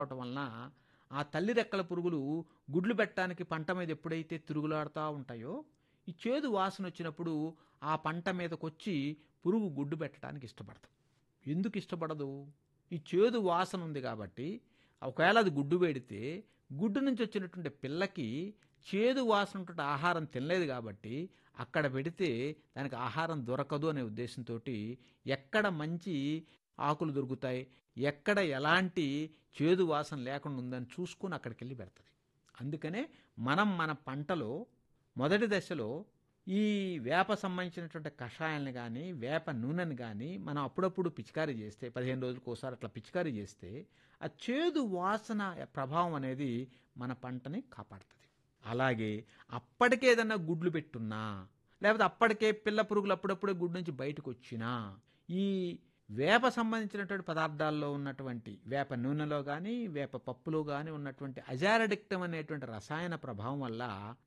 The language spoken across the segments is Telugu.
అవటం వలన ఆ తల్లి రెక్కల పురుగులు గుడ్లు పెట్టడానికి పంట మీద ఎప్పుడైతే తిరుగులాడుతూ ఉంటాయో ఈ చేదు వాసన వచ్చినప్పుడు ఆ పంట మీదకొచ్చి పురుగు గుడ్డు పెట్టడానికి ఇష్టపడదు ఎందుకు ఇష్టపడదు ఈ చేదు వాసన ఉంది కాబట్టి ఒకవేళ అది గుడ్డు పెడితే గుడ్డు నుంచి వచ్చినటువంటి పిల్లకి చేదు వాసన ఉన్నటువంటి ఆహారం తినలేదు కాబట్టి అక్కడ పెడితే దానికి ఆహారం దొరకదు అనే ఉద్దేశంతో ఎక్కడ మంచి ఆకులు దొరుకుతాయి ఎక్కడ ఎలాంటి చేదు వాసన లేకుండా ఉందని చూసుకుని అక్కడికి వెళ్ళి పెడుతుంది అందుకనే మనం మన పంటలో మొదటి దశలో ఈ వేప సంబంధించినటువంటి కషాయాలను కానీ వేప నూనెని కానీ మనం అప్పుడప్పుడు పిచికారీ చేస్తే పదిహేను రోజులకు ఒకసారి అట్లా పిచికారీ చేస్తే ఆ చేదు వాసన ప్రభావం అనేది మన పంటని కాపాడుతుంది అలాగే అప్పటికే ఏదన్నా గుడ్లు పెట్టున్నా లేకపోతే అప్పటికే పిల్ల పురుగులు అప్పుడప్పుడే గుడ్డు నుంచి బయటకు వచ్చినా ఈ వేప సంబంధించినటువంటి పదార్థాల్లో ఉన్నటువంటి వేప నూనెలో కానీ వేప పప్పులో కానీ ఉన్నటువంటి అజారడిక్టం అనేటువంటి రసాయన ప్రభావం వల్ల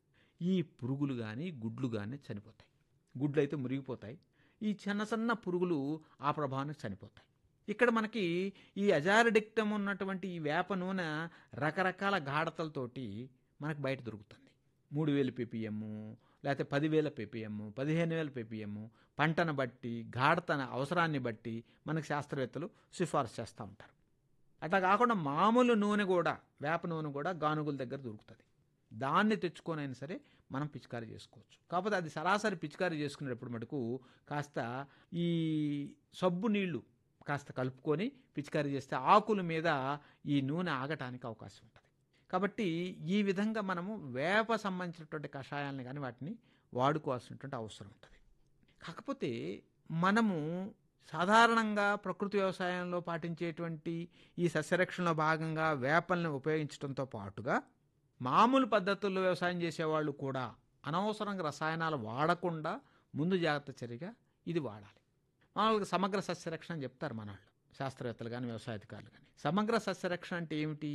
ఈ పురుగులు కానీ గుడ్లు కానీ చనిపోతాయి గుడ్లు అయితే మురిగిపోతాయి ఈ చిన్న చిన్న పురుగులు ఆ ప్రభావానికి చనిపోతాయి ఇక్కడ మనకి ఈ అజారడిక్టం ఉన్నటువంటి ఈ వేప నూనె రకరకాల గాఢతలతోటి మనకు బయట దొరుకుతుంది మూడు వేలు పీపీఎం లేకపోతే పదివేల పీపీఎం పదిహేను వేల పీపీఎం పంటను బట్టి గాఢతన అవసరాన్ని బట్టి మనకు శాస్త్రవేత్తలు సిఫార్సు చేస్తూ ఉంటారు అట్లా కాకుండా మామూలు నూనె కూడా వేప నూనె కూడా గానుగుల దగ్గర దొరుకుతుంది దాన్ని తెచ్చుకొనైనా సరే మనం పిచికారీ చేసుకోవచ్చు కాకపోతే అది సరాసరి పిచికారీ చేసుకునేటప్పుడు మటుకు కాస్త ఈ సబ్బు నీళ్లు కాస్త కలుపుకొని పిచికారీ చేస్తే ఆకుల మీద ఈ నూనె ఆగటానికి అవకాశం ఉంటుంది కాబట్టి ఈ విధంగా మనము వేప సంబంధించినటువంటి కషాయాలను కానీ వాటిని వాడుకోవాల్సినటువంటి అవసరం ఉంటుంది కాకపోతే మనము సాధారణంగా ప్రకృతి వ్యవసాయంలో పాటించేటువంటి ఈ సస్యరక్షణలో భాగంగా వేపల్ని ఉపయోగించడంతో పాటుగా మామూలు పద్ధతుల్లో వ్యవసాయం చేసేవాళ్ళు కూడా అనవసరంగా రసాయనాలు వాడకుండా ముందు జాగ్రత్త చర్యగా ఇది వాడాలి మామూలుగా సమగ్ర సస్యరక్షణ అని చెప్తారు మన వాళ్ళు శాస్త్రవేత్తలు కానీ వ్యవసాయ అధికారులు కానీ సమగ్ర సస్యరక్షణ అంటే ఏమిటి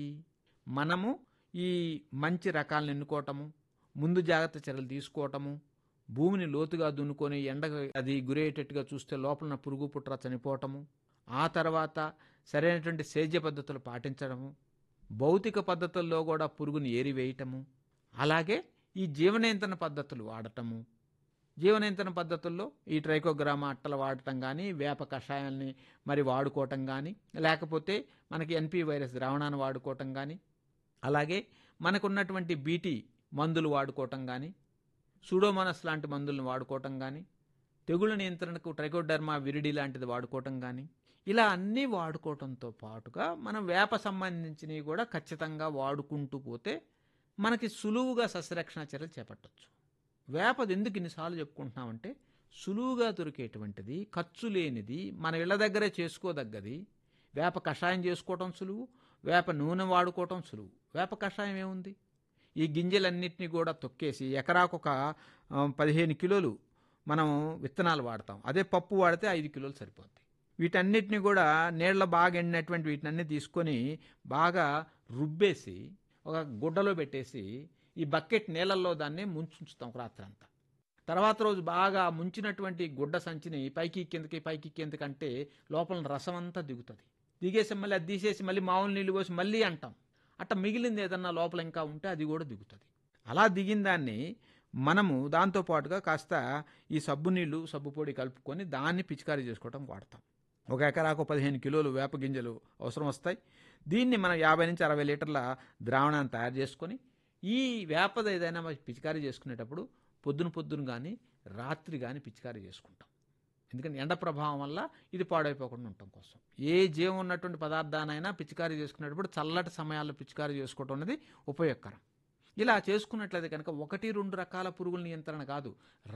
మనము ఈ మంచి రకాలను ఎన్నుకోవటము ముందు జాగ్రత్త చర్యలు తీసుకోవటము భూమిని లోతుగా దున్నుకొని ఎండ అది గురయ్యేటట్టుగా చూస్తే లోపల పురుగు పుట్ర చనిపోవటము ఆ తర్వాత సరైనటువంటి సేద్య పద్ధతులు పాటించడము భౌతిక పద్ధతుల్లో కూడా పురుగుని ఏరివేయటము అలాగే ఈ జీవనియంత్రణ పద్ధతులు వాడటము జీవనియంత్రణ పద్ధతుల్లో ఈ ట్రైకోగ్రామా అట్టలు వాడటం కానీ వేప కషాయాల్ని మరి వాడుకోవటం కానీ లేకపోతే మనకి ఎన్పి వైరస్ ద్రావణాన్ని వాడుకోవటం కానీ అలాగే మనకున్నటువంటి బీటీ మందులు వాడుకోవటం కానీ సూడోమోనస్ లాంటి మందులను వాడుకోవటం కానీ తెగుళ్ళ నియంత్రణకు ట్రైకోడర్మా విరిడి లాంటిది వాడుకోవటం కానీ ఇలా అన్నీ వాడుకోవటంతో పాటుగా మనం వేప సంబంధించినవి కూడా ఖచ్చితంగా వాడుకుంటూ పోతే మనకి సులువుగా సస్యరక్షణ చర్యలు చేపట్టవచ్చు వేపది ఎందుకు ఇన్నిసార్లు చెప్పుకుంటున్నామంటే సులువుగా దొరికేటువంటిది ఖర్చు లేనిది మన ఇళ్ళ దగ్గరే చేసుకోదగ్గది వేప కషాయం చేసుకోవటం సులువు వేప నూనె వాడుకోవటం సులువు వేప కషాయం ఏముంది ఈ గింజలన్నింటినీ కూడా తొక్కేసి ఎకరాకు ఒక పదిహేను కిలోలు మనం విత్తనాలు వాడతాం అదే పప్పు వాడితే ఐదు కిలోలు సరిపోద్ది వీటన్నిటిని కూడా నీళ్ళ బాగా ఎండినటువంటి వీటినన్నీ తీసుకొని బాగా రుబ్బేసి ఒక గుడ్డలో పెట్టేసి ఈ బకెట్ నీళ్ళల్లో దాన్ని ముంచుంచుతాం ఒక రాత్రి అంతా తర్వాత రోజు బాగా ముంచినటువంటి గుడ్డ సంచిని పైకి కిందకి పైకి కిందకంటే లోపల రసం అంతా దిగుతుంది దిగేసి మళ్ళీ అది తీసేసి మళ్ళీ మామూలు నీళ్ళు పోసి మళ్ళీ అంటాం అట్ట మిగిలింది ఏదన్నా లోపల ఇంకా ఉంటే అది కూడా దిగుతుంది అలా దిగిన దాన్ని మనము దాంతోపాటుగా కాస్త ఈ సబ్బు నీళ్లు సబ్బు పొడి కలుపుకొని దాన్ని పిచికారీ చేసుకోవడం వాడతాం ఒక ఎకరాకు పదిహేను కిలోలు వేప గింజలు అవసరం వస్తాయి దీన్ని మనం యాభై నుంచి అరవై లీటర్ల ద్రావణాన్ని తయారు చేసుకొని ఈ వేపద ఏదైనా పిచికారీ చేసుకునేటప్పుడు పొద్దున పొద్దున కానీ రాత్రి కానీ పిచికారీ చేసుకుంటాం ఎందుకంటే ఎండ ప్రభావం వల్ల ఇది పాడైపోకుండా ఉండటం కోసం ఏ జీవం ఉన్నటువంటి పదార్థానైనా పిచికారీ చేసుకునేటప్పుడు చల్లటి సమయాల్లో పిచికారీ చేసుకోవడం అనేది ఉపయోగకరం ఇలా చేసుకున్నట్లయితే కనుక ఒకటి రెండు రకాల పురుగుల నియంత్రణ కాదు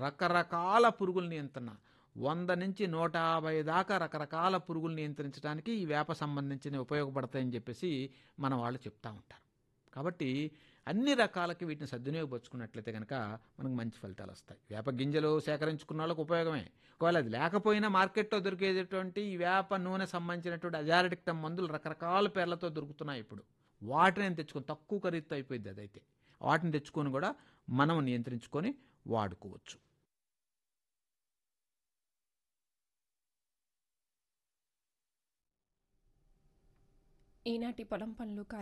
రకరకాల పురుగుల నియంత్రణ వంద నుంచి నూట యాభై దాకా రకరకాల పురుగులు నియంత్రించడానికి ఈ వేప సంబంధించిన ఉపయోగపడతాయని చెప్పేసి మన వాళ్ళు చెప్తా ఉంటారు కాబట్టి అన్ని రకాలకి వీటిని సద్వినియోగపరుచుకున్నట్లయితే కనుక మనకు మంచి ఫలితాలు వస్తాయి వేప గింజలు సేకరించుకున్న వాళ్ళకి ఉపయోగమే ఒకవేళ అది లేకపోయినా మార్కెట్లో దొరికేటటువంటి ఈ వేప నూనె సంబంధించినటువంటి అజారటిక్టమ్ మందులు రకరకాల పేర్లతో దొరుకుతున్నాయి ఇప్పుడు వాటిని తెచ్చుకొని తక్కువ ఖరీదుతో అయిపోయింది అదైతే వాటిని తెచ్చుకొని కూడా మనం నియంత్రించుకొని వాడుకోవచ్చు ఈనాటి పొలం పనులు